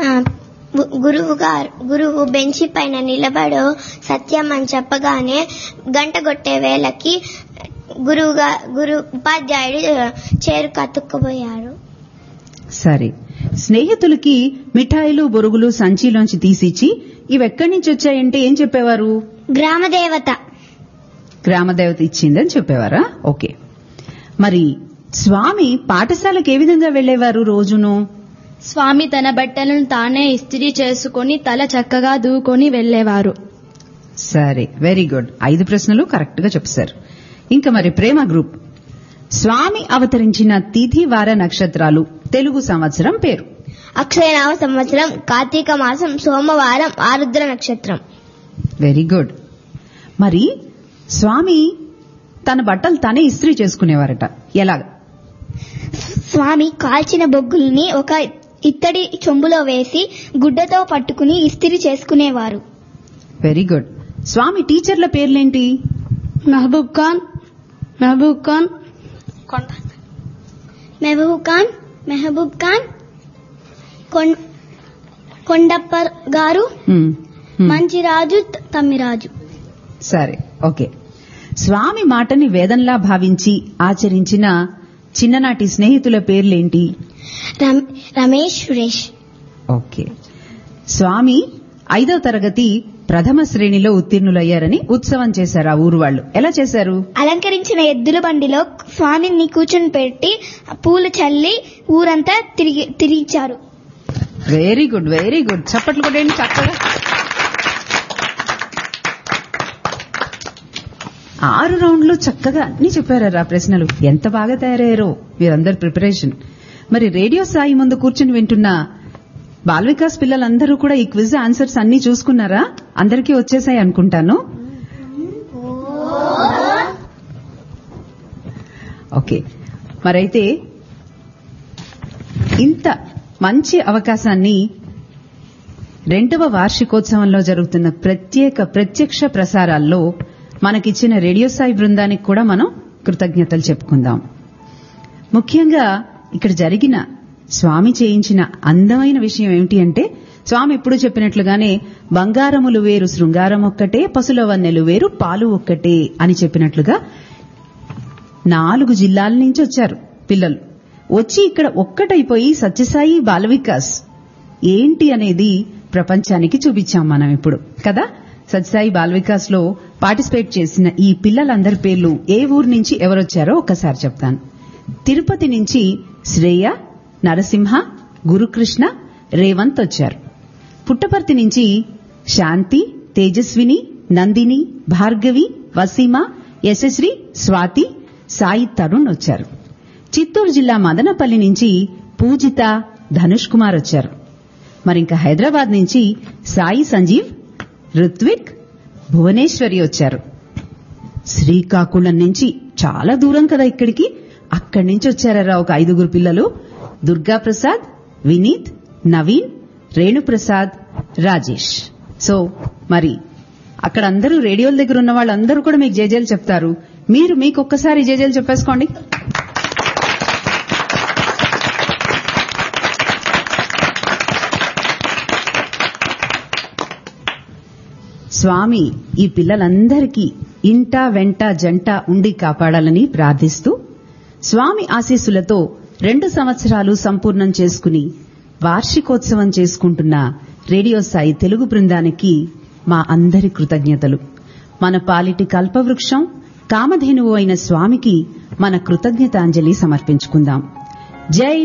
ఆ, గు- గురువు గారు గురువు బెంచి పైన నిలబడు సత్యం అని చెప్పగానే గంట కొట్టే వేళకి గురువుగా గురు ఉపాధ్యాయుడు చేరు కతుక్కుపోయాడు సరే స్నేహితులకి మిఠాయిలు బొరుగులు సంచిలోంచి తీసిచ్చి ఇవి ఎక్కడి నుంచి వచ్చాయంటే ఏం చెప్పేవారు గ్రామదేవత గ్రామదేవత ఇచ్చిందని చెప్పేవారా ఓకే మరి స్వామి పాఠశాలకు ఏ విధంగా వెళ్లేవారు రోజును స్వామి తన బట్టలను తానే ఇస్త్రీ చేసుకొని తల చక్కగా దూకొని వెళ్లేవారు సరే వెరీ గుడ్ ఐదు ప్రశ్నలు కరెక్ట్ గా చెప్పారు ఇంకా మరి ప్రేమ గ్రూప్ స్వామి అవతరించిన తిథి వార నక్షత్రాలు తెలుగు సంవత్సరం పేరు అక్షయనామ సంవత్సరం కార్తీక మాసం సోమవారం ఆరుద్ర నక్షత్రం వెరీ గుడ్ మరి స్వామి తన బట్టలు తనే ఇస్త్రీ చేసుకునేవారట ఎలాగ స్వామి కాల్చిన బొగ్గుల్ని ఒక ఇత్తడి చెంబులో వేసి గుడ్డతో పట్టుకుని ఇస్తిరి చేసుకునేవారు వెరీ గుడ్ స్వామి టీచర్ల పేర్లేంటి మహబూబ్ ఖాన్ మహబూబ్ ఖాన్ మెహబూబ్ ఖాన్ మెహబూబ్ ఖాన్ కొం- కొండప్ప గారు హ్మ్, హ్మ్. మంచిరాజు త- తమ్మిరాజు సరే ఓకే స్వామి మాటని వేదంలా భావించి ఆచరించిన చిన్ననాటి స్నేహితుల పేర్లేంటి రమ్- రమేష్ సురేష్ ఓకే స్వామి ఐదో తరగతి ప్రథమ శ్రేణిలో ఉత్తీర్ణులయ్యారని ఉత్సవం చేశారు ఆ ఊరు వాళ్ళు ఎలా చేశారు అలంకరించిన ఎద్దుల బండిలో స్వామిని కూర్చుని పెట్టి పూలు చల్లి ఊరంతా తిరిగి తిరిగిచ్చారు వెరీ గుడ్ వెరీ గుడ్ చప్పట్లు కొట్టండి చక్కగా ఆరు రౌండ్లు చక్కగా అన్ని చెప్పారా ప్రశ్నలు ఎంత బాగా తయారయ్యారో మీరందరు ప్రిపరేషన్ మరి రేడియో సాయి ముందు కూర్చుని వింటున్న బాల్ వికాస్ పిల్లలందరూ కూడా ఈ క్విజ్ ఆన్సర్స్ అన్ని చూసుకున్నారా అందరికీ వచ్చేసాయి అనుకుంటాను ఓకే మరైతే ఇంత మంచి అవకాశాన్ని రెండవ వార్షికోత్సవంలో జరుగుతున్న ప్రత్యేక ప్రత్యక్ష ప్రసారాల్లో మనకిచ్చిన రేడియో సాయి బృందానికి కూడా మనం కృతజ్ఞతలు చెప్పుకుందాం ముఖ్యంగా ఇక్కడ జరిగిన స్వామి చేయించిన అందమైన విషయం ఏమిటి అంటే స్వామి ఎప్పుడు చెప్పినట్లుగానే బంగారములు వేరు శృంగారం ఒక్కటే పసుల వన్నెలు వేరు పాలు ఒక్కటే అని చెప్పినట్లుగా నాలుగు జిల్లాల నుంచి వచ్చారు పిల్లలు వచ్చి ఇక్కడ ఒక్కటైపోయి సత్యసాయి బాల వికాస్ ఏంటి అనేది ప్రపంచానికి చూపించాం మనం ఇప్పుడు కదా సత్యసాయి బాల వికాస్ లో పార్టిసిపేట్ చేసిన ఈ పిల్లలందరి పేర్లు ఏ ఊరు నుంచి ఎవరొచ్చారో ఒక్కసారి చెప్తాను తిరుపతి నుంచి శ్రేయ నరసింహ గురుకృష్ణ రేవంత్ వచ్చారు పుట్టపర్తి నుంచి శాంతి తేజస్విని నందిని భార్గవి వసీమ యశశ్రీ స్వాతి సాయి తరుణ్ వచ్చారు చిత్తూరు జిల్లా మదనపల్లి నుంచి పూజిత ధనుష్ కుమార్ వచ్చారు మరింక హైదరాబాద్ నుంచి సాయి సంజీవ్ రుత్విక్ భువనేశ్వరి వచ్చారు శ్రీకాకుళం నుంచి చాలా దూరం కదా ఇక్కడికి అక్కడి నుంచి వచ్చారా ఒక ఐదుగురు పిల్లలు దుర్గా ప్రసాద్ వినీత్ నవీన్ రేణుప్రసాద్ రాజేష్ సో మరి అక్కడ అందరూ రేడియోల దగ్గర ఉన్న వాళ్ళందరూ కూడా మీకు జేజేలు చెప్తారు మీరు మీకు ఒక్కసారి జేజేలు చెప్పేసుకోండి స్వామి ఈ పిల్లలందరికీ ఇంట వెంట జంట ఉండి కాపాడాలని ప్రార్థిస్తూ స్వామి ఆశీస్సులతో రెండు సంవత్సరాలు సంపూర్ణం చేసుకుని వార్షికోత్సవం చేసుకుంటున్న రేడియో సాయి తెలుగు బృందానికి మా అందరి కృతజ్ఞతలు మన పాలిటి కల్పవృక్షం కామధేనువు అయిన స్వామికి మన కృతజ్ఞతాంజలి సమర్పించుకుందాం జై